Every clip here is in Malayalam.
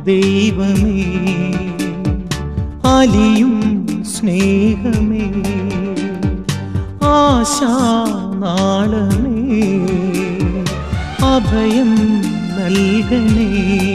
ദൈവമേ അലിയും സ്നേഹമേ ആശാനാളമേ അഭയം നൽകണേ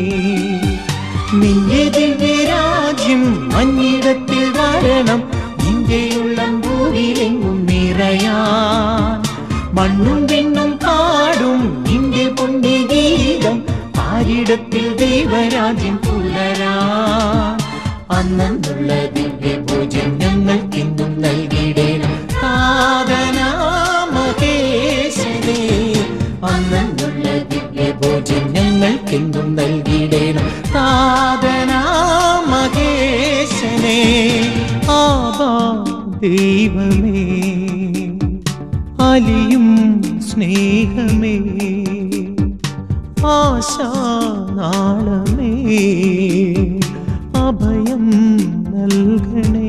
നിന്റെ ദിവ്യരാജ്യം മഞ്ഞിടത്തിൽ വരണം നിന്റെ ഉള്ളം ഭൂവിലെങ്ങും നിറയാൻ മണ്ണും പെണ്ണും പാടും നിന്റെ പുണ്യഗീതം ആരിടത്തിൽ ദൈവരാജ്യം പുലരാ അന്നുള്ള ദിവ്യ പൂജ്യം ഞങ്ങൾക്കെന്നും നൽകിയിടേണം സാധനാ മഹേശനേ അന്നുള്ള ദിവ്യ പൂജ്യം ഞങ്ങൾക്കെന്നും നൽകിയിടേണം സാധനാ മഹേശനേ ആബാ ദൈവമേ അലിയും സ്നേഹമേ ആശാനാളമേ അഭയം നൽകണേ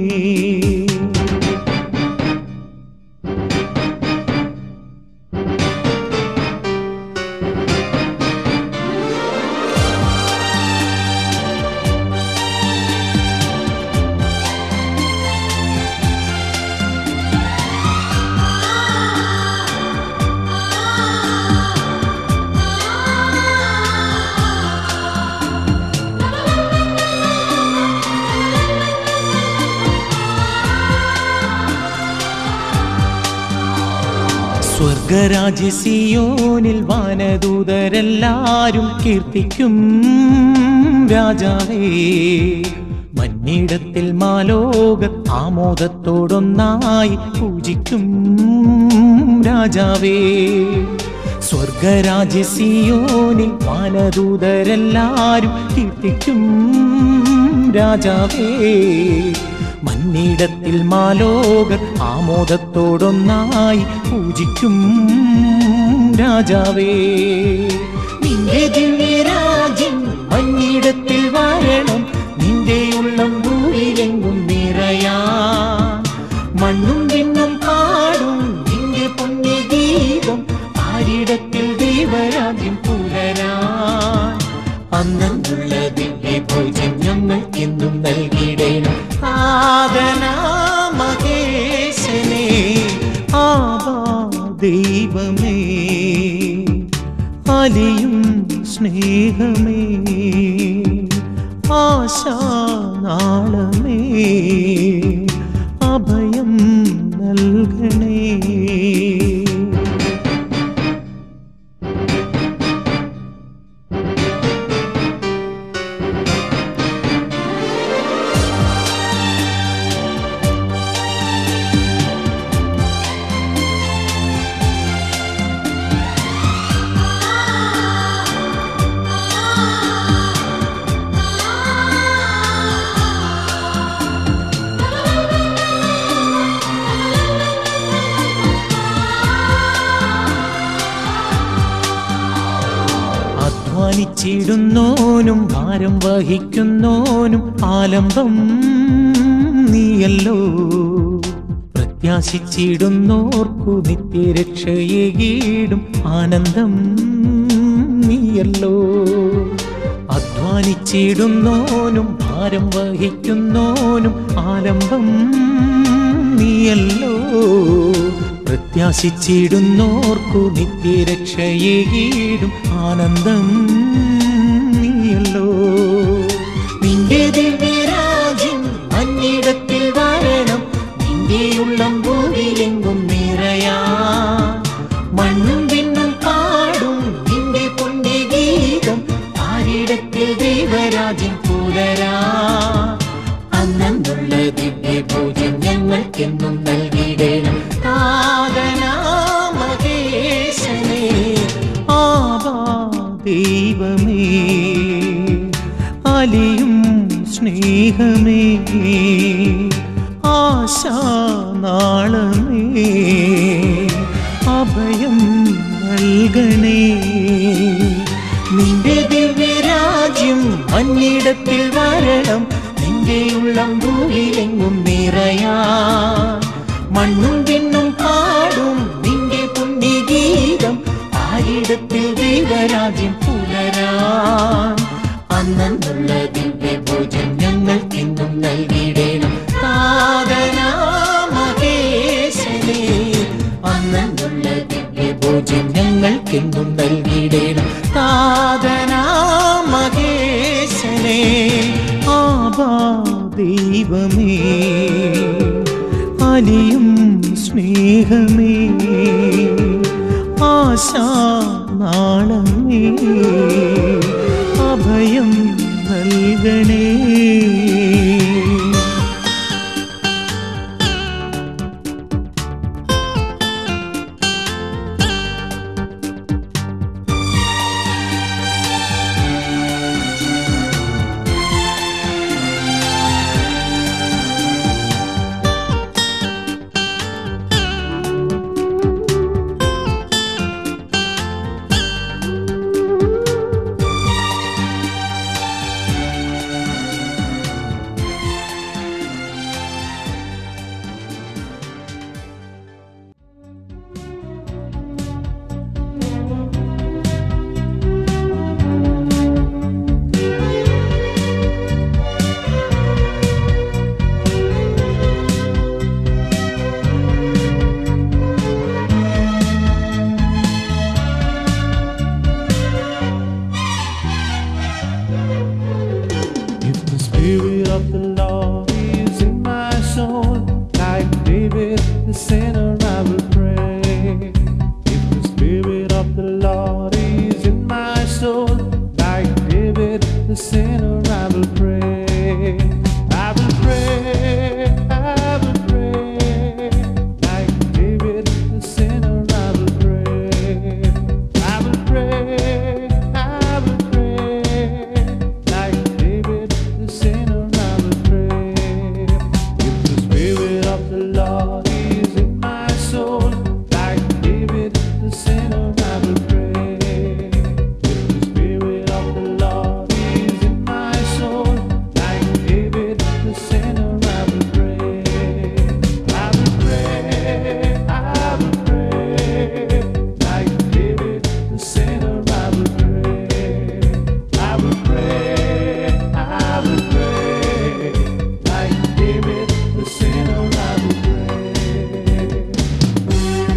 സ്വർഗരാജ്യ സിയോനിൽ വാനദൂതരെല്ലാരും കീർത്തിക്കും രാജാവേ മഞ്ഞിടത്തിൽ മാലോക ആമോദത്തോടൊന്നായി പൂജിക്കും രാജാവേ സ്വർഗരാജ്യ സിയോനിൽ വാനദൂതരെല്ലാരും കീർത്തിക്കും രാജാവേ മന്നിടത്തിൽ മാലോകർ ആമോദത്തോടൊന്നായി പൂജിക്കും രാജാവേ നിന്റെ ദിവ്യരാജ്യം മഞ്ഞിടത്തിൽ വാഴണം നിന്റെ ഉള്ളം ഭൂവിലെങ്ങും നിറയാ മണ്ണും പിന്നും പാടും നിന്റെ പുണ്യഗീതം ആരിടത്തിൽ ദൈവരാജ്യം പുലരാ അന്നുള്ള ദിവ്യ പൂജ്യം ഞങ്ങൾക്കെന്നും നൽകിയിടേണം സാധനാ മഹേശനേ ആവാ ദൈവമേ അലിയും സ്നേഹമേ ആശാനാളമേ അഭയം നൽകണേ അധ്വാനിച്ചിടുന്നോനും ഭാരം വഹിക്കുന്നോനും ആലംബം നീയല്ലോ പ്രത്യാശിച്ചിടുന്നോർക്കു നിത്യരക്ഷയേകീടും ആനന്ദം നീയല്ലോ അധ്വാനിച്ചിടുന്നോനും ഭാരം വഹിക്കുന്നോനും ആലംബം നീയല്ലോ പ്രത്യാശിച്ചിടുന്നോർക്കു നിത്യരക്ഷയേകീടും ആനന്ദം നീയല്ലോ നിന്റെ ദിവ്യരാജ്യം മഞ്ഞിടത്തിൽ വാഴണം നിന്റെ ഉള്ളം ഭൂവിലെങ്ങും നിറയാ മണ്ണും പിന്നും പാടും നിന്റെ പുണ്യഗീതം ആരിടത്തിൽ ദൈവരാജ്യം പുലരാ അന്നുള്ള ദിവ്യ പൂജ്യം ഞങ്ങൾക്കെന്നും നൽകിയിടേണം സാധനാ മഹേശനേ ആവാ ദൈവമേ അലിയും സ്നേഹമേ ആശാനാളമേ അഭയം നൽകണേ നിന്റെ ദിവ്യരാജ്യം മഞ്ഞിടത്തിൽ വരണം നിന്റെ ഉള്ളം ഭൂവിലെങ്ങും നിറയാ മണ്ണും പിന്നും പാടും നിന്റെ പുണ്യഗീതം ആയിടത്തിൽ ദൈവരാജ്യം പുലരാൻ അന്നുള്ള ഞങ്ങൾക്കെന്നും നൽകിയിടേണം താതനാ മഹേശനെ ആബാ ദൈവമേ അലിയും സ്നേഹമേ ആശാ നാളമേ അഭയം നൽകണേ If the Spirit of the Lord is in my soul, like David the sinner, I will pray. If the Spirit of the Lord is in my soul, like David the sinner, I will pray. I will pray, I will pray, like David the sinner, I will pray. I will pray, I will pray, like David the sinner, I will pray. If the Spirit of the Lord is in my soul, like David the sinner, I will pray. If the Spirit of the Lord is in my soul, like David the sinner, I will pray. I will pray, I will pray, like David the sinner, I will pray. I will pray, I will pray, like David the sinner, I will pray.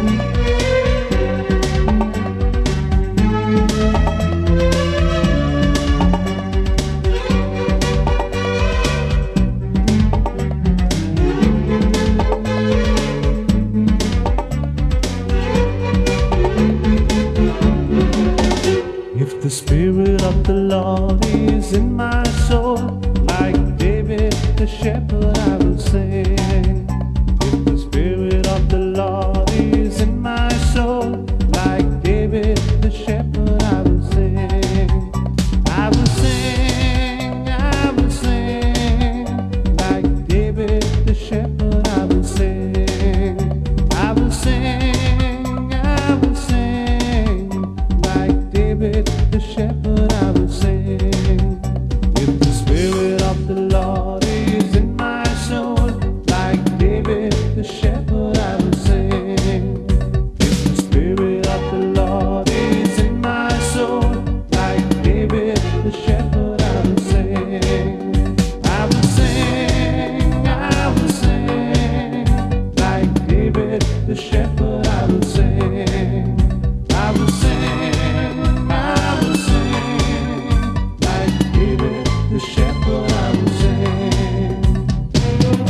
If the Spirit of the Lord is in my soul, like David the shepherd, I will sing. If the Spirit of the Lord is in my soul, like David the shepherd, I will sing. I will sing, I will sing, like David the shepherd, I will sing. I will sing, I will sing, like David the shepherd, I will sing. If the Spirit of the Lord is in my soul, like David the shepherd, I will sing. If the Spirit of the Lord is in my soul, like David the shepherd, I will sing. I will sing, I will sing, like David the shepherd, I will sing. I will sing, I will sing, like David the shepherd, I will sing.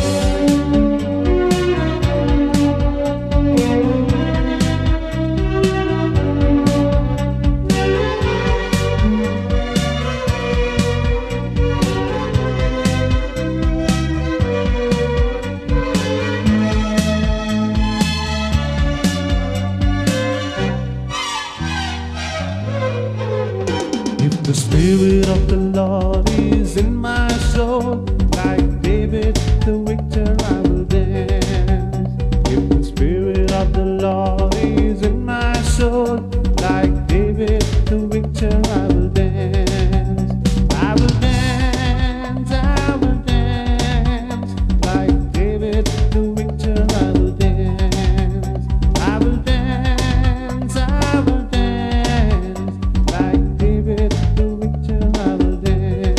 If the Spirit of the Lord is in my soul, like David the victor, I will dance. If the Spirit of the Lord is in my soul, like David the victor, I will dance. I will dance, I will dance, like David the victor, I will dance. I will dance, I will dance, like David the victor, I will dance.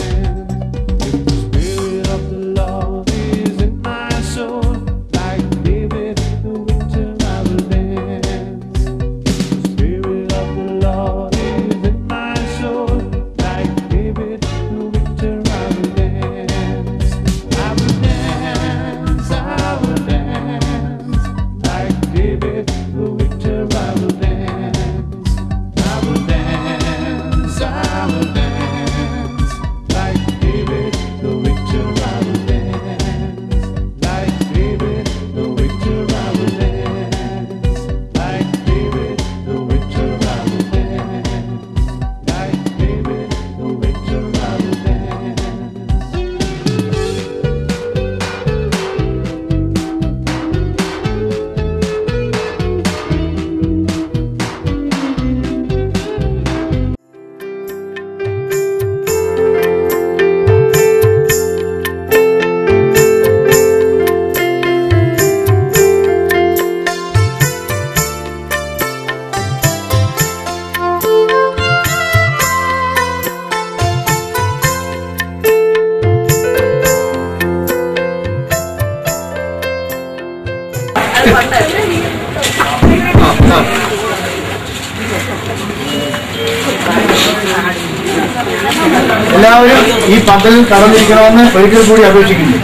എല്ലാവരും ഈ പന്തലിൽ കടന്നിരിക്കണമെന്ന് ഒരിക്കൽ കൂടി അപേക്ഷിക്കുന്നു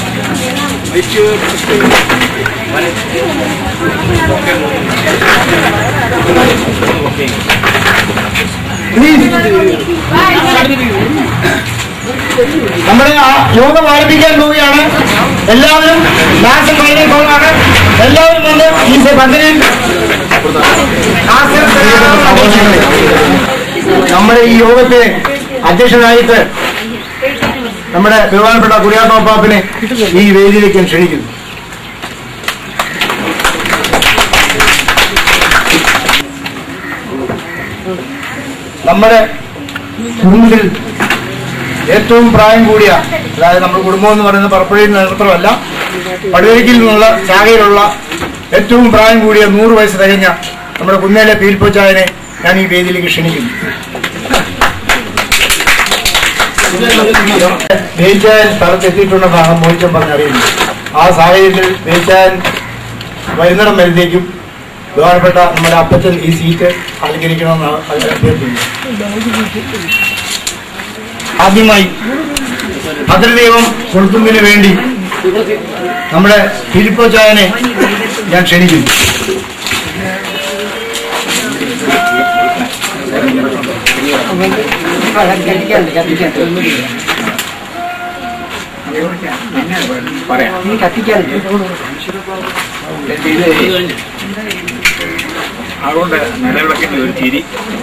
Please. നമ്മുടെ ആ യോഗം ആരംഭിക്കാൻ പോവുകയാണ് എല്ലാവരും ക്ലാസ് കഴിഞ്ഞ പോകാണ് എല്ലാവരും വന്ന് ഈ പന്തലിൽ ആസനസ്ഥരാകണമെന്ന് അപേക്ഷിക്കുന്നു. നമ്മുടെ ഈ യോഗത്തെ അധ്യക്ഷനായിട്ട് നമ്മുടെ ബഹുമാനപ്പെട്ട കുര്യാട്ടോപ്പാപ്പിനെ ഈ വേദിയിലേക്ക് ഞാൻ ക്ഷണിക്കുന്നു നമ്മുടെ കുടുംബത്തിൽ ഏറ്റവും പ്രായം കൂടിയ അതായത് നമ്മുടെ കുടുംബം എന്ന് പറയുന്നത് പറപ്പുഴയിൽ മാത്രമല്ല പടുവരിക്കിൽ നിന്നുള്ള ശാഖയിലുള്ള ഏറ്റവും പ്രായം കൂടിയ നൂറ് വയസ്സ് തികഞ്ഞ നമ്മുടെ കുന്നേലെ പീൽപ്പൊച്ചായനെ ഞാൻ ഈ വേദിയിലേക്ക് ക്ഷണിക്കുന്നു വേച്ചായൻ സ്ഥലത്തെത്തിയിട്ടുണ്ടെന്നാണ് മോഹിച്ചം പറഞ്ഞറിയുന്നത് ആ സാഹചര്യത്തിൽ വേച്ചായൻ വരുന്നിടം വരുന്നേക്കും ബഹുമാനപ്പെട്ട നമ്മുടെ അപ്പച്ചൻ ഈ സീറ്റ് അലങ്കരിക്കണമെന്നാണ് അതിന് അഭ്യർത്ഥിക്കുന്നത് ആദ്യമായി ഭദ്രദൈവം കൊളുത്തുന്നതിന് വേണ്ടി നമ്മുടെ ഫിലിപ്പോ ചായനെ ഞാൻ ക്ഷണിക്കുന്നു അതുകൊണ്ട് നിലവിളക്കിന്റെ ഒരു ചിരി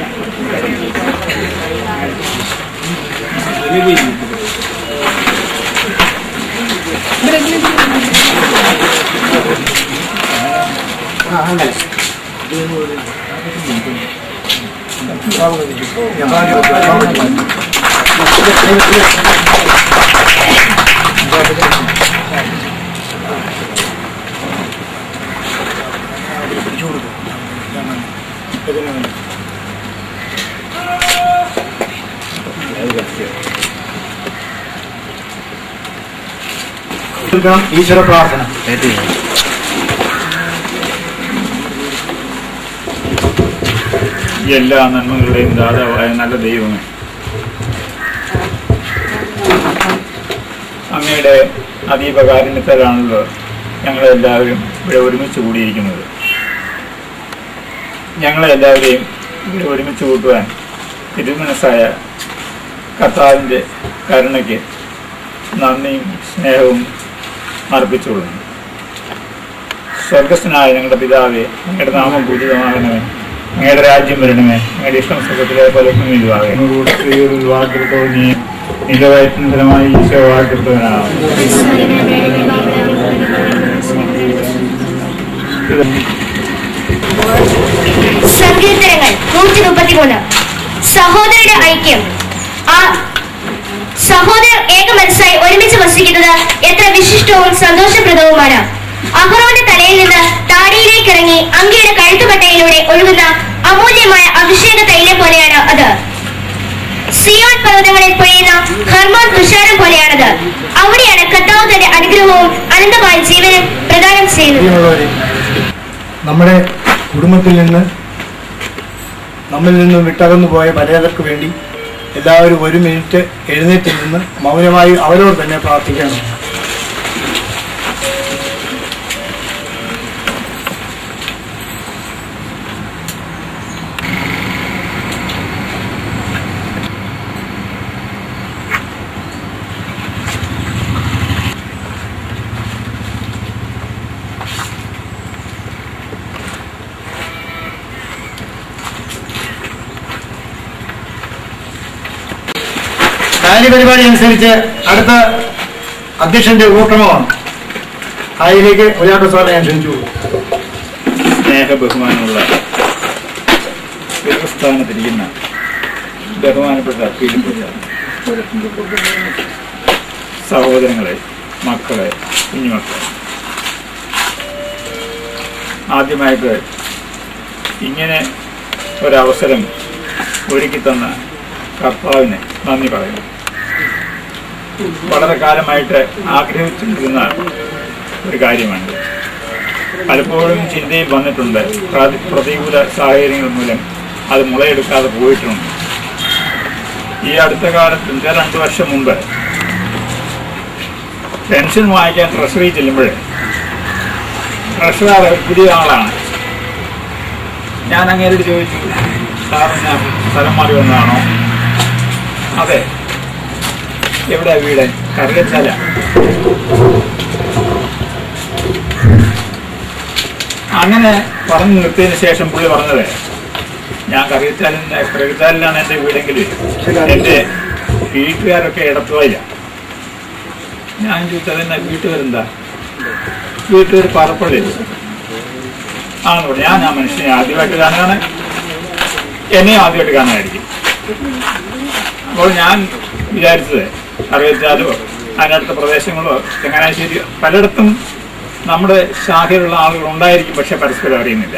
ഈശ്വര പ്രാർത്ഥന എല്ലാ നന്മകളുടെയും ദാതാവായ നല്ല ദൈവമേ അങ്ങയുടെ അതീവ കാരുണ്യത്താലാണല്ലോ ഞങ്ങളെല്ലാവരും ഇവിടെ ഒരുമിച്ച് കൂടിയിരിക്കുന്നത് ഞങ്ങളെല്ലാവരെയും ഇവിടെ ഒരുമിച്ച് കൂട്ടുവാൻ തിരുമനസ്സായ കർത്താവിൻ്റെ കരുണയ്ക്ക് നന്ദിയും സ്നേഹവും അർപ്പിച്ചുകൊള്ളുന്നു സ്വർഗസ്ഥനായ ഞങ്ങളുടെ പിതാവേ അങ്ങയുടെ നാമം പൂജിതമാകണമേ അങ്ങയുടെ രാജ്യം വരണമേ അങ്ങയുടെ ഇഷ്ടം സുഖത്തിലെ പോലെ ഭൂമിയിലുമാകെ വാക്കെടുത്തോ നീ നിലവയറ്റിന് ഫലമായി ഈശോ വാക്കെടുത്തവനാണ് സങ്കീർത്തനങ്ങൾ നൂറ്റി മുപ്പത്തിമൂന്ന് സഹോദരരുടെ ഐക്യം ആ സഹോദരർ ഏക മനസ്സായി ഒരുമിച്ച് വസിക്കുന്നത് എത്ര വിശിഷ്ടവും സന്തോഷപ്രദവുമാണ് അഹ്റോന്റെ തലയിൽ നിന്ന് താടിയിലേക്ക് ഇറങ്ങി അങ്കിയുടെ കഴുത്തുപട്ടയിലൂടെ ഒഴുകുന്ന അമൂല്യമായ അഭിഷേക തൈലം പോലെയാണ് അത് സിയോൺ പർവ്വതങ്ങളിൽ പൊഴിയുന്ന ഹർമോൻ തുഷാരം പോലെയാണത് അവിടെയാണ് കർത്താവ് തന്റെ അനുഗ്രഹവും അനന്തമായ ജീവനും പ്രദാനം ചെയ്യുന്നത് പ്രിയമുള്ളവരെ നമ്മുടെ കുടുംബത്തിൽ നിന്ന് നമ്മിൽ നിന്ന് വിട്ടകന്നു പോയ പലർക്ക് വേണ്ടി എല്ലാവരും ഒരു മിനിറ്റ് എഴുന്നേറ്റ് നിന്ന് മൗനമായി അവരോട് തന്നെ പ്രാർത്ഥിക്കണം കാര്യപരിപാടി അനുസരിച്ച് അടുത്ത അധ്യക്ഷന്റെ ഉപക്രമമാണ് അതിലേക്ക് ഒരാളുടെ സാറിനെ ഞാൻ ക്ഷണിച്ചു സ്നേഹ ബഹുമാനമുള്ള സ്ഥാനത്തിരിക്കുന്ന ബഹുമാനപ്പെട്ട ഫിലിപ്പ് സഹോദരങ്ങളെ മക്കളെ കുഞ്ഞുമക്കളെ ആദ്യമായിട്ട് ഇങ്ങനെ ഒരവസരം ഒരുക്കി തന്ന കർത്താവിന് നന്ദി പറയുന്നു വളരെ കാലമായിട്ട് ആഗ്രഹിച്ചിരുന്ന ഒരു കാര്യമാണിത് പലപ്പോഴും ചിന്തയിൽ വന്നിട്ടുണ്ട് പ്രതി- പ്രതികൂല സാഹചര്യങ്ങൾ മൂലം അത് മുളയെടുക്കാതെ പോയിട്ടുണ്ട് ഈ അടുത്ത കാലത്ത് എന്താ രണ്ടു വർഷം മുമ്പ് പെൻഷൻ വാങ്ങിക്കാൻ ട്രഷറി ചെല്ലുമ്പോൾ ട്രഷറർ പുതിയ ആളാണ് ഞാൻ അങ്ങേരോട് ചോദിച്ചു സാറ് ഞാൻ സ്ഥലം മാറി വന്നതാണോ അതെ എവിടെയാ വീട് കറിയച്ചാല അങ്ങനെ പറഞ്ഞു നിർത്തിയതിന് ശേഷം പുള്ളി പറഞ്ഞത് ഞാൻ കറിയച്ചാലിന്റെ കറിയച്ചാലിലാണ് എൻ്റെ വീടെങ്കിൽ എൻ്റെ വീട്ടുകാരൊക്കെ ഇടത്തുവയില്ല ഞാൻ ചോദിച്ചത് എന്നാ വീട്ടുകാരെന്താ വീട്ടുകാർ പാറപ്പള്ളി ആണെന്ന് പറഞ്ഞു ഞാൻ ആ മനുഷ്യനെ ആദ്യമായിട്ട് കാണുകയാണ് എന്നെയും ആദ്യമായിട്ട് കാണുകയായിരിക്കും അപ്പോൾ ഞാൻ വിചാരിച്ചത് അറിയിച്ചാലോ അതിനടുത്ത പ്രദേശങ്ങളോ ചങ്ങനാശ്ശേരി പലയിടത്തും നമ്മുടെ ശാഖയിലുള്ള ആളുകൾ ഉണ്ടായിരിക്കും പക്ഷെ പരസ്പരം അറിയുന്നില്ല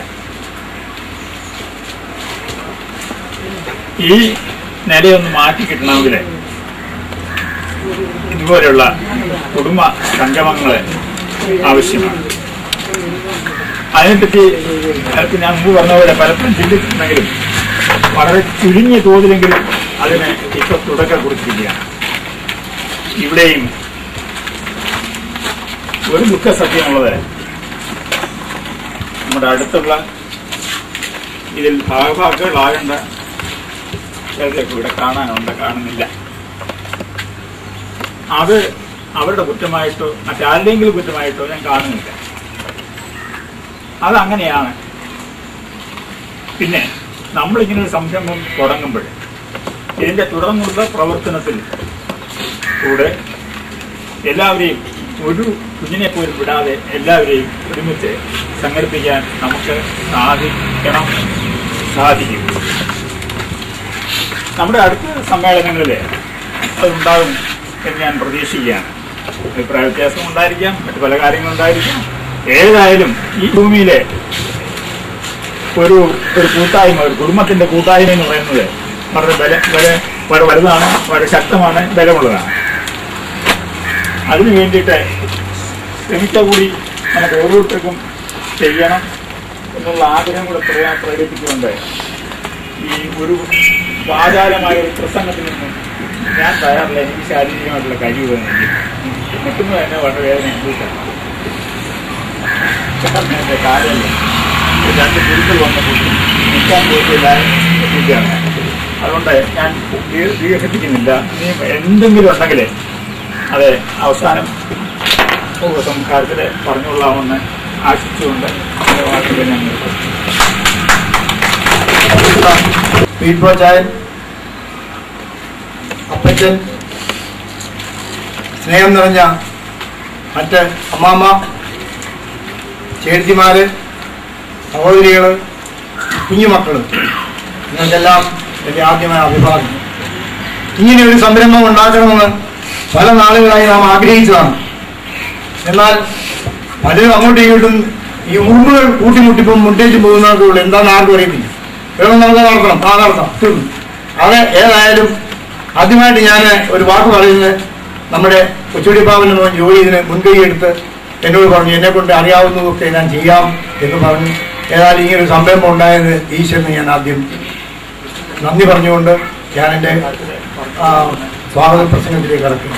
ഈ നിലയൊന്ന് മാറ്റി കിട്ടണമെങ്കിൽ ഇതുപോലെയുള്ള കുടുംബ സംഗമങ്ങൾ ആവശ്യമാണ് അതിനെപ്പറ്റി അതിപ്പോ ഞാൻ മുമ്പ് പറഞ്ഞ പോലെ പലപ്പോഴും ചിന്തിച്ചിട്ടുണ്ടെങ്കിലും വളരെ ചുരുങ്ങിയ തോതിലെങ്കിലും അതിന് ഇപ്പൊ തുടക്കം കുറിച്ചിരിക്കുകയാണ് ഇവിടെയും ഒരു ദുഃഖ സത്യമുള്ളത് നമ്മുടെ അടുത്തുള്ള ഇതിൽ ഭാഗഭാക്കുകളാകേണ്ട ചിലതൊക്കെ ഇവിടെ കാണാനുണ്ട് കാണുന്നില്ല അത് അവരുടെ കുറ്റമായിട്ടോ മറ്റാരുടെയെങ്കിലും കുറ്റമായിട്ടോ ഞാൻ കാണുന്നില്ല അതങ്ങനെയാണ് പിന്നെ നമ്മളിങ്ങനെ ഒരു സംരംഭം തുടങ്ങുമ്പോൾ ഇതിന്റെ തുടർന്നുള്ള പ്രവർത്തനത്തിൽ കൂടെ എല്ലാവരെയും ഒരു കുഞ്ഞിനെ പോലും വിടാതെ എല്ലാവരെയും ഒരുമിച്ച് സംഘടിപ്പിക്കാൻ നമുക്ക് സാധിക്കണം സാധിക്കും നമ്മുടെ അടുത്ത സമ്മേളനങ്ങളിൽ അതുണ്ടാകും എന്ന് ഞാൻ പ്രതീക്ഷിക്കുകയാണ് അഭിപ്രായ വ്യത്യാസം ഉണ്ടായിരിക്കാം മറ്റു പല കാര്യങ്ങളുണ്ടായിരിക്കാം ഏതായാലും ഈ ഭൂമിയിലെ ഒരു ഒരു കൂട്ടായ്മ ഒരു കുടുംബത്തിന്റെ കൂട്ടായ്മ എന്ന് പറയുന്നത് വളരെ ബല വളരെ വളരെ വലുതാണ് വളരെ ശക്തമാണ് ബലമുള്ളതാണ് അതിനു വേണ്ടിയിട്ട് ശ്രമിച്ച കൂടി നമുക്ക് ഓരോരുത്തർക്കും ചെയ്യണം എന്നുള്ള ആഗ്രഹം കൂടെ പ്രയാ- പ്രകടിപ്പിച്ചുകൊണ്ട് ഈ ഒരു വാചാലമായ ഒരു പ്രസംഗത്തിനൊന്നും ഞാൻ തയ്യാറില്ല എനിക്ക് ശാരീരികമായിട്ടുള്ള കഴിവ് എനിക്ക് നിൽക്കുന്നത് തന്നെ വളരെ വേദന അനുഭവിച്ചാണ് കാരണം എൻ്റെ കാലം രണ്ട് കുരുക്കൾ വന്നപ്പോൾ നിൽക്കാൻ പോയിട്ടില്ലായിരിക്കുകയാണ് അതുകൊണ്ട് ഞാൻ ദീ- ദീർഘിപ്പിക്കുന്നില്ല ഇനി എന്തെങ്കിലും ഉണ്ടെങ്കിൽ അത് അവസാനം സംസ്കാരത്തിൽ പറഞ്ഞുകൊള്ളാമെന്ന് ആശിച്ചുകൊണ്ട് എൻ്റെ വാക്കുകൾ ഞാൻ നിർത്തുന്നു വീട്ടുവച്ചായൻ അപ്പച്ചൻ സ്നേഹം നിറഞ്ഞ മറ്റ് അമ്മാമ്മ ചേർത്തിമാര് സഹോദരികള് കുഞ്ഞുമക്കള് നിങ്ങൾക്കെല്ലാം എൻ്റെ ആദ്യമായ അഭിപ്രായം ഇങ്ങനെ ഒരു സംരംഭം ഉണ്ടാക്കണമെന്ന് പല നാളുകളായി നാം ആഗ്രഹിച്ചതാണ് എന്നാൽ പലരും അങ്ങോട്ടും ഇങ്ങോട്ടും ഈ ഉറുമ്പുകൾ കൂട്ടിമുട്ടിപ്പം മുട്ടേച്ച് പോകുന്നവർക്കുള്ളൂ എന്താണെന്ന് ആർക്കും അറിയത്തില്ല വേണം നമുക്ക് നടത്തണം ആ നടത്താം തീർന്നു അത് ഏതായാലും ആദ്യമായിട്ട് ഞാൻ ഒരു വാക്ക് പറയുന്നത് നമ്മുടെ കൊച്ചുടി പാവന് മോൻ ജോലി ഇതിന് മുൻകൈ എടുത്ത് എന്നോട് പറഞ്ഞു എന്നെ കൊണ്ട് അറിയാവുന്നതൊക്കെ ഞാൻ ചെയ്യാം എന്ന് പറഞ്ഞു ഏതായാലും ഇങ്ങനെ ഒരു സംരംഭം ഉണ്ടായത് ഈശ്വരന് ഞാൻ ആദ്യം നന്ദി പറഞ്ഞുകൊണ്ട് ഞാൻ എൻ്റെ ആ, സ്വാഗത പ്രസംഗത്തിലേക്ക് കടക്കുന്നു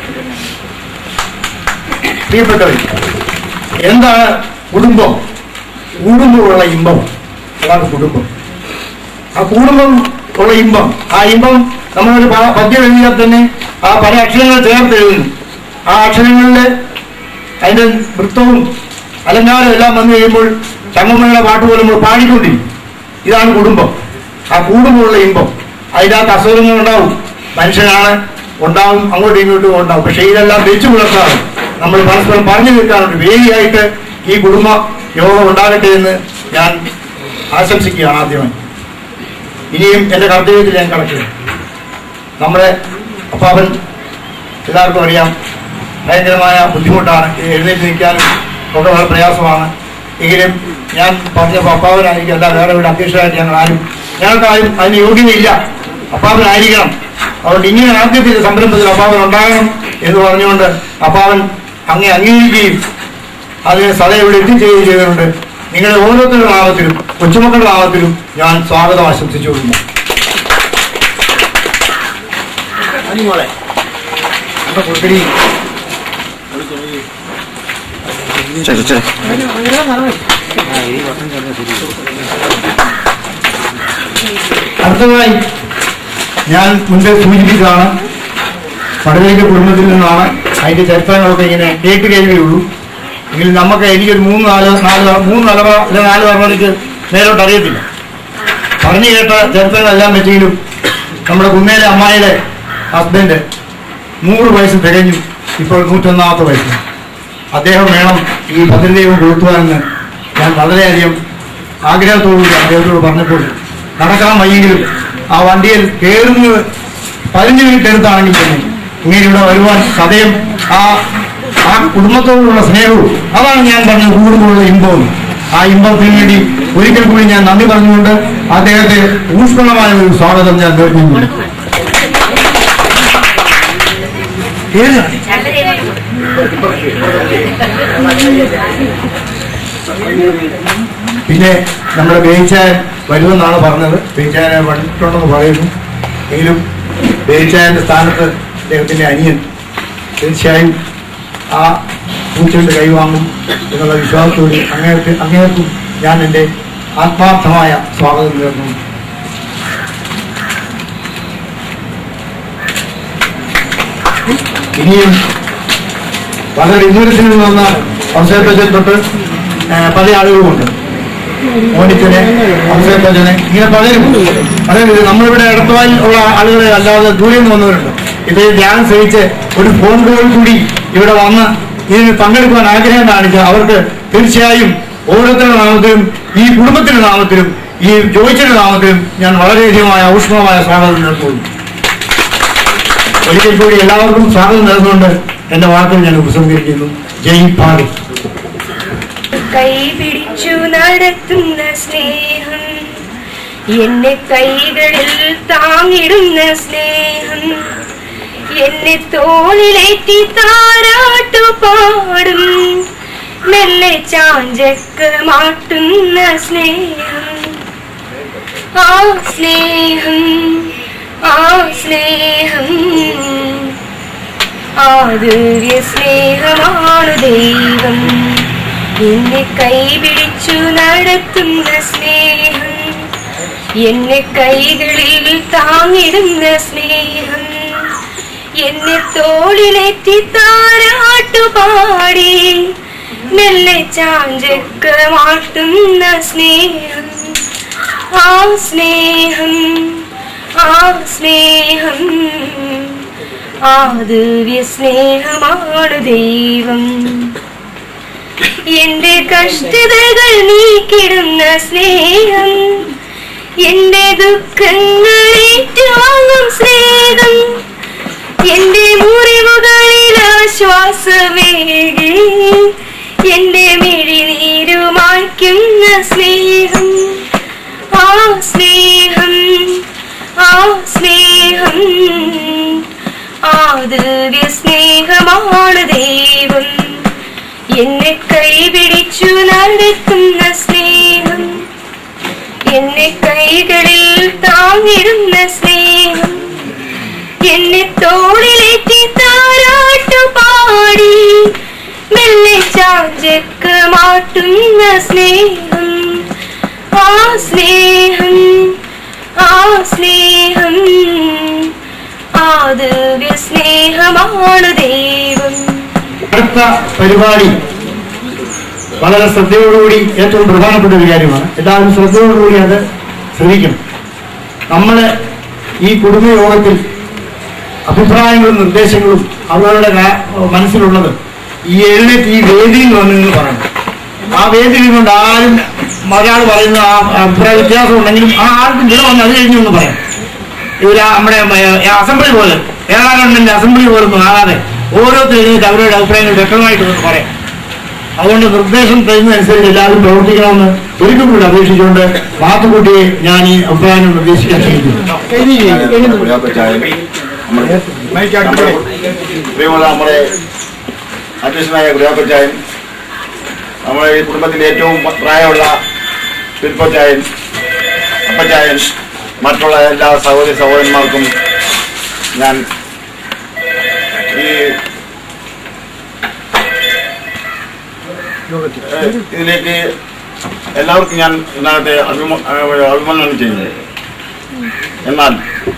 പ്രിയപ്പെട്ടവർ എന്താണ് കുടുംബം കുടുംബമുള്ള ഇമ്പം അതാണ് കുടുംബം ആ കുടുംബം ഉള്ള ഇമ്പം ആ ഇമ്പം നമ്മളൊരു പ- പദ്യം എഴുതിയാൽ തന്നെ ആ പല അക്ഷരങ്ങൾ ചേർത്ത് എഴുതുന്നു ആ അക്ഷരങ്ങളിൽ അതിന്റെ വൃത്തവും അലങ്കാരവും എല്ലാം വന്നു കഴിയുമ്പോൾ ചങ്ങമ്മയുടെ പാട്ട് പോലെ നമ്മൾ പാടിക്കൊണ്ടിരിക്കും ഇതാണ് കുടുംബം ആ കുടുംബമുള്ള ഇമ്പം അതിനകത്ത് അസുഖങ്ങൾ ഉണ്ടാവും മനുഷ്യനാണ് ഉണ്ടാവും അങ്ങോട്ടും ഇങ്ങോട്ടും ഉണ്ടാവും പക്ഷെ ഇതെല്ലാം വെച്ചു പുലർത്താറ് നമ്മൾ പരസ്പരം പറഞ്ഞു നിൽക്കാറുണ്ട് വേദിയായിട്ട് ഈ കുടുംബ യോഗം ഉണ്ടാകട്ടെ എന്ന് ഞാൻ ആശംസിക്കുകയാണ് ആദ്യമായി ഇനിയും എൻ്റെ കർത്തവ്യത്തിൽ ഞാൻ കടക്കുന്നു നമ്മുടെ അപ്പാപ്പൻ എല്ലാവർക്കും അറിയാം ഭയങ്കരമായ ബുദ്ധിമുട്ടാണ് എഴുന്നേറ്റ് നിൽക്കാനും ഒക്കെ വളരെ പ്രയാസമാണ് എങ്കിലും ഞാൻ പറഞ്ഞ അപ്പാവനായിരിക്കും അല്ല വേറെ ഇവിടെ അധ്യക്ഷരായിട്ട് ഞങ്ങൾ ആരും ഞങ്ങൾക്ക് ആരും അതിന് യോഗ്യതയില്ല അപ്പാവനായിരിക്കണം അതുകൊണ്ട് ഇങ്ങനെ ആദ്യത്തെ സംരംഭത്തിൽ അപ്പാവൻ ഉണ്ടാകണം എന്ന് പറഞ്ഞുകൊണ്ട് അപ്പാവൻ അങ്ങേ അംഗീകരിക്കുകയും അതിനെ സദയം ഇവിടെ എത്തിച്ചേരുകയും ചെയ്തിട്ടുണ്ട് നിങ്ങളുടെ ഓരോരുത്തരുടെ നാമത്തിലും കൊച്ചുമക്കളുടെ നാമത്തിലും ഞാൻ സ്വാഗതം ആശംസിച്ചു കൊള്ളുന്നു അനിമോളെ നമ്മുടെ കൊടുക്കടി അടുത്തതായി ഞാൻ മുൻപേ സൂചിപ്പിച്ചതാണ് പടവേലിന്റെ കുടുംബത്തിൽ നിന്നാണ് അതിന്റെ ചരിത്രങ്ങളൊക്കെ ഇങ്ങനെ കേട്ട് കേൾവിയുള്ളൂ എങ്കിലും നമുക്ക് എനിക്കൊരു മൂന്ന് നാല് നാല് തല- മൂന്ന് തലമുറ അല്ലെങ്കിൽ നാല് തലമുറയ്ക്ക് മേലോട്ട് അറിയത്തില്ല പറഞ്ഞു കേട്ട ചരിത്രങ്ങളെല്ലാം വെച്ചെങ്കിലും നമ്മുടെ കുന്നേലെ അമ്മായിയുടെ ഹസ്ബൻഡ് നൂറ് വയസ്സ് തികഞ്ഞു ഇപ്പോൾ നൂറ്റൊന്നാമത്തെ വയസ്സ് അദ്ദേഹം വേണം ഈ ഭദ്രദൈവം കൊളുത്തുവാനെന്ന് ഞാൻ വളരെയധികം ആഗ്രഹത്തോടുകൂടി അദ്ദേഹത്തോട് പറഞ്ഞപ്പോൾ നടക്കാൻ വയ്യെങ്കിലും ആ വണ്ടിയിൽ കയറുന്നത് പതിനഞ്ച് മിനിറ്റ് എടുത്താണെങ്കിൽ തന്നെ ഇങ്ങനെ ഇവിടെ വരുവാൻ സദയം ആ ആ കുടുംബത്തോടുള്ള സ്നേഹവും അതാണ് ഞാൻ പറഞ്ഞത് കൂടുമ്പോഴുള്ള ഇമ്പവും ആ ഇമ്പത്തിന് വേണ്ടി ഒരിക്കൽ കൂടി ഞാൻ നന്ദി പറഞ്ഞുകൊണ്ട് അദ്ദേഹത്തെ ഊഷ്മളമായ ഒരു സ്വാഗതം ഞാൻ നേർന്നു ഏത് പിന്നെ നമ്മുടെ ബേച്ചായൻ വരുമെന്നാണ് പറഞ്ഞത് ബേച്ചായനെ വന്നിട്ടുണ്ടെന്ന് പറയുന്നു എങ്കിലും ബേച്ചായന്റെ സ്ഥാനത്ത് അദ്ദേഹത്തിന്റെ അനിയൻ തീർച്ചയായും ആ പൂച്ചയുടെ കൈവാങ്ങും എന്നുള്ള വിശ്വാസത്തോടെ അങ്ങേർക്ക് അങ്ങേർക്കും ഞാൻ എൻ്റെ ആത്മാർത്ഥമായ സ്വാഗതം നേർന്നു ഇനിയും വളരെ വിദൂരത്തിൽ നിന്ന് വന്ന അവസരത്തെ തൊട്ട് ആ, പല ആളുകളുമുണ്ട് മോനിച്ചനെ അവസരത്തച്ഛനെ ഇങ്ങനെ പലരും പലരും ഇത് നമ്മളിവിടെ ഇടത്തുവാൽ ഉള്ള ആളുകളെ അല്ലാതെ ദൂരെ നിന്ന് വന്നവരുണ്ട് ഇത് ധ്യാനം സഹിച്ച് ഒരു ഫോൺ കോൾ കൂടി ഇവിടെ വന്ന് ഇതിന് പങ്കെടുക്കുവാൻ ആഗ്രഹം കാണിച്ച അവർക്ക് തീർച്ചയായും ഓരോരുത്തരുടെ നാമത്തിലും ഈ കുടുംബത്തിന്റെ നാമത്തിലും ഈ ജോയിച്ചിന്റെ നാമത്തിലും ഞാൻ വളരെയധികമായ ഊഷ്മമായ സ്വാഗതം നൽകുന്നു ഒരിക്കൽ കൂടി എല്ലാവർക്കും സ്വാഗതം നൽകുന്നുണ്ട് എന്റെ വാക്കുകൾ ഞാൻ ഉപസംഹരിക്കുന്നു ജയ് ഭാരത് കൈ പിടിച്ചു നടത്തുന്ന സ്നേഹം എന്നെ കൈകളിൽ താങ്ങിടുന്ന സ്നേഹം എന്നെ തോളിലേറ്റി താരാട്ടു പാടും മെല്ലെ ചാഞ്ചക്ക് മാട്ടുന്ന സ്നേഹം ആ സ്നേഹം ആ സ്നേഹം ആദുര്യ സ്നേഹമാണു ദൈവം എന്നെ കൈപിടിച്ചു നടത്തുന്ന സ്നേഹം എന്നെ കൈകളിൽ താങ്ങിടുന്ന സ്നേഹം എന്നെ തോളിലെത്തി താരാട്ടു പാടി മെല്ലെ ചാഞ്ചക്രമാട്ടുന്ന സ്നേഹം ആ സ്നേഹം ആ സ്നേഹം ആദുര്യ സ്നേഹമാണ് ദൈവം എന്റെ കഷ്ടതകൾ നീക്കിടുന്ന സ്നേഹം എന്റെ ദുഃഖങ്ങൾ ഏറ്റുവാങ്ങും സ്നേഹം എന്റെ മുറിവുകളിൽ ആശ്വാസമേകി എന്റെ മിഴിനീരു മായ്ക്കുന്ന സ്നേഹം ആ സ്നേഹം ആ സ്നേഹം ആദവ്യ സ്നേഹമാണ് ദൈവം എന്നെ കൈപിടിച്ചു നടത്തുന്ന സ്നേഹം എന്നെ കൈകളിൽ താങ്ങിടുന്ന സ്നേഹം എന്നെ തോളിലേറ്റി താരാട്ടു പാടി മെല്ലെ ചാഞ്ചക്ക് മാട്ടുന്ന സ്നേഹം ആ സ്നേഹം ആ സ്നേഹം ആദവ്യ സ്നേഹമാണ് ദൈവം അടുത്ത പരിപാടി വളരെ ശ്രദ്ധയോടുകൂടി ഏറ്റവും പ്രധാനപ്പെട്ട ഒരു കാര്യമാണ് എല്ലാവരും ശ്രദ്ധയോടുകൂടി അത് ശ്രദ്ധിക്കണം നമ്മൾ ഈ കുടുംബ യോഗത്തിൽ അഭിപ്രായങ്ങളും നിർദ്ദേശങ്ങളും അവരുടെ കാ- മനസ്സിലുള്ളത് ഈ എഴുന്നേറ്റ് ഈ വേദിയിൽ വന്നു എന്ന് പറയണം ആ വേദിയിൽ കൊണ്ട് ആരും ഒരാൾ പറയുന്ന ആ അഭിപ്രായ വ്യത്യാസം ഉണ്ടെങ്കിലും ആ ആർക്കും ഇവിടെ വന്ന് അത് കഴിഞ്ഞു എന്ന് പറയാം ഇവര് നമ്മുടെ ഏ, അസംബ്ലി പോലെ കേരള ഗവൺമെന്റ് അസംബ്ലി പോലൊന്നും ആകാതെ ഓരോരുത്തരും എഴുന്നേറ്റ് അവരുടെ അഭിപ്രായങ്ങൾ വ്യക്തമായിട്ട് ഒന്ന് പറയാം അതുകൊണ്ട് നിർദ്ദേശം തരുന്നതനുസരിച്ച് എല്ലാവരും പ്രവർത്തിക്കണമെന്ന് ഒരിക്കൽ കൂടി അപേക്ഷിച്ചുകൊണ്ട് മാത്തുക്കുട്ടിയെ ഞാൻ ഈ അഭിപ്രായങ്ങൾ നിർദ്ദേശിക്കാൻ ശ്രമിക്കുന്നു പ്രിയമുള്ള നമ്മുടെ അധ്യക്ഷനായ ഗുരുവാപ്പച്ചായൻ നമ്മുടെ ഈ കുടുംബത്തിലെ ഏറ്റവും പ്രായമുള്ള തിരുപ്പച്ചായൻ അപ്പച്ചായൻ മറ്റുള്ള എല്ലാ സഹോദരി സഹോദരന്മാർക്കും ഞാൻ ഈ ഏഹ്, ഇതിലേക്ക് എല്ലാവർക്കും ഞാൻ ഇതിനകത്ത് അഭിമ ഏഹ്, അഭിമന്യനം ചെയ്യുന്നു എന്നാൽ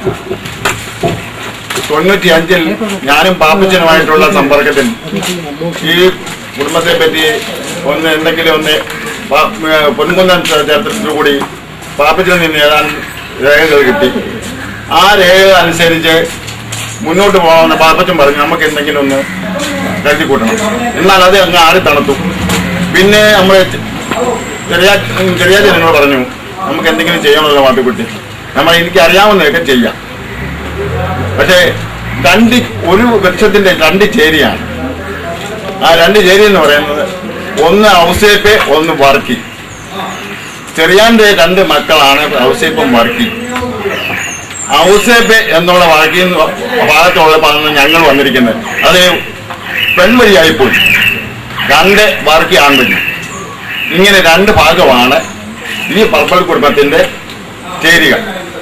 തൊണ്ണൂറ്റി അഞ്ചിൽ ഞാനും പാപ്പച്ചനുമായിട്ടുള്ള സമ്പർക്കത്തിൽ ഈ കുടുംബത്തെ പറ്റി ഒന്ന് എന്തെങ്കിലും ഒന്ന് പാ- ഏഹ് പൊൻകുന്നം ചരിത്രത്തിൽ കൂടി പാപ്പച്ചനിൽ നിന്ന് ഏതാനും രേഖകൾ കിട്ടി ആ രേഖ അനുസരിച്ച് മുന്നോട്ട് പോകാമെന്ന് പാപ്പച്ചൻ പറഞ്ഞു നമുക്ക് എന്തെങ്കിലും ഒന്ന് കരുതി കൂട്ടണം എന്നാൽ അത് അങ്ങ് ആടി തണുത്തു പിന്നെ നമ്മൾ ചെറിയ ചെറിയ ജനങ്ങൾ പറഞ്ഞു നമുക്ക് എന്തെങ്കിലും ചെയ്യണമല്ലോ മാപ്പിക്കുട്ടി നമ്മൾ എനിക്ക് അറിയാവുന്നതൊക്കെ ചെയ്യാം പക്ഷേ രണ്ട് ഒരു വൃക്ഷത്തിന്റെ രണ്ട് ചേരിയാണ് ആ രണ്ട് ചേരി എന്ന് പറയുന്നത് ഒന്ന് ഔസേപ്പ് ഒന്ന് വർക്കി ചെറിയാന്റെ രണ്ട് മക്കളാണ് ഔസേപ്പും വർക്കി ഔസേപ്പ് എന്നുള്ള വർക്കി ഭാഗത്തുള്ള പറഞ്ഞ് ഞങ്ങൾ വന്നിരിക്കുന്നത് അത് പെൺവഴിയായിപ്പോയി രണ്ട് വർക്കി ആൺവഴി ഇങ്ങനെ രണ്ട് ഭാഗമാണ് ഈ പർപ്പൽ കുടുംബത്തിന്റെ ചേരികൾ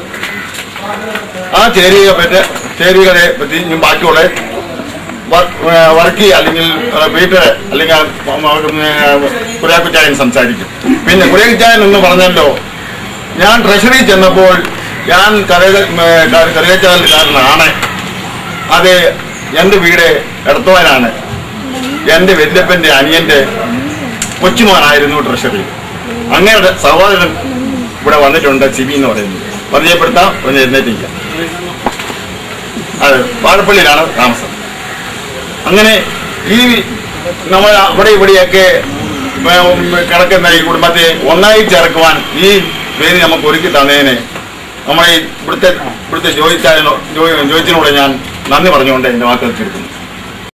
ആ ചേരിയെ പറ്റി ചേരികളെ പറ്റി ഇനി ബാക്കിയുള്ള വർ- ഏ, വർക്കി അല്ലെങ്കിൽ ഏ, പീറ്റർ അല്ലെങ്കിൽ കുര്യാക്കുച്ചായൻ സംസാരിക്കും പിന്നെ കുര്യാക്കുച്ചായൻ എന്ന് പറഞ്ഞല്ലോ ഞാൻ ട്രഷറി ചെന്നപ്പോൾ ഞാൻ കറിയച്ചാലുകാരനാണ് അത് എൻ്റെ വീട് എടത്തോവനാണ് എൻ്റെ വല്യപ്പൻ്റെ അനിയൻ്റെ കൊച്ചുമോനായിരുന്നു ട്രഷറി അങ്ങയുടെ സഹോദരൻ ഇവിടെ വന്നിട്ടുണ്ട് സിബി എന്ന് പറയുന്നത് പരിചയപ്പെടുത്താം ഒന്ന് എഴുന്നേറ്റിരിക്കാം അതെ വാഴപ്പള്ളിയിലാണ് താമസം അങ്ങനെ ഈ നമ്മൾ അവിടെ ഇവിടെയൊക്കെ ഉം, കിടക്കുന്ന ഈ കുടുംബത്തെ ഒന്നായി ചേർക്കുവാൻ ഈ പേര് നമുക്ക് ഒരുക്കി തന്നതിന് നമ്മളെ ഈ ഇവിടുത്തെ ഇവിടുത്തെ ജോയിച്ചായനോ ജോയിച്ചിനോട് ഞാൻ നന്ദി പറഞ്ഞുകൊണ്ട് എൻ്റെ വാക്കുകൾ ചുരുക്കുന്നു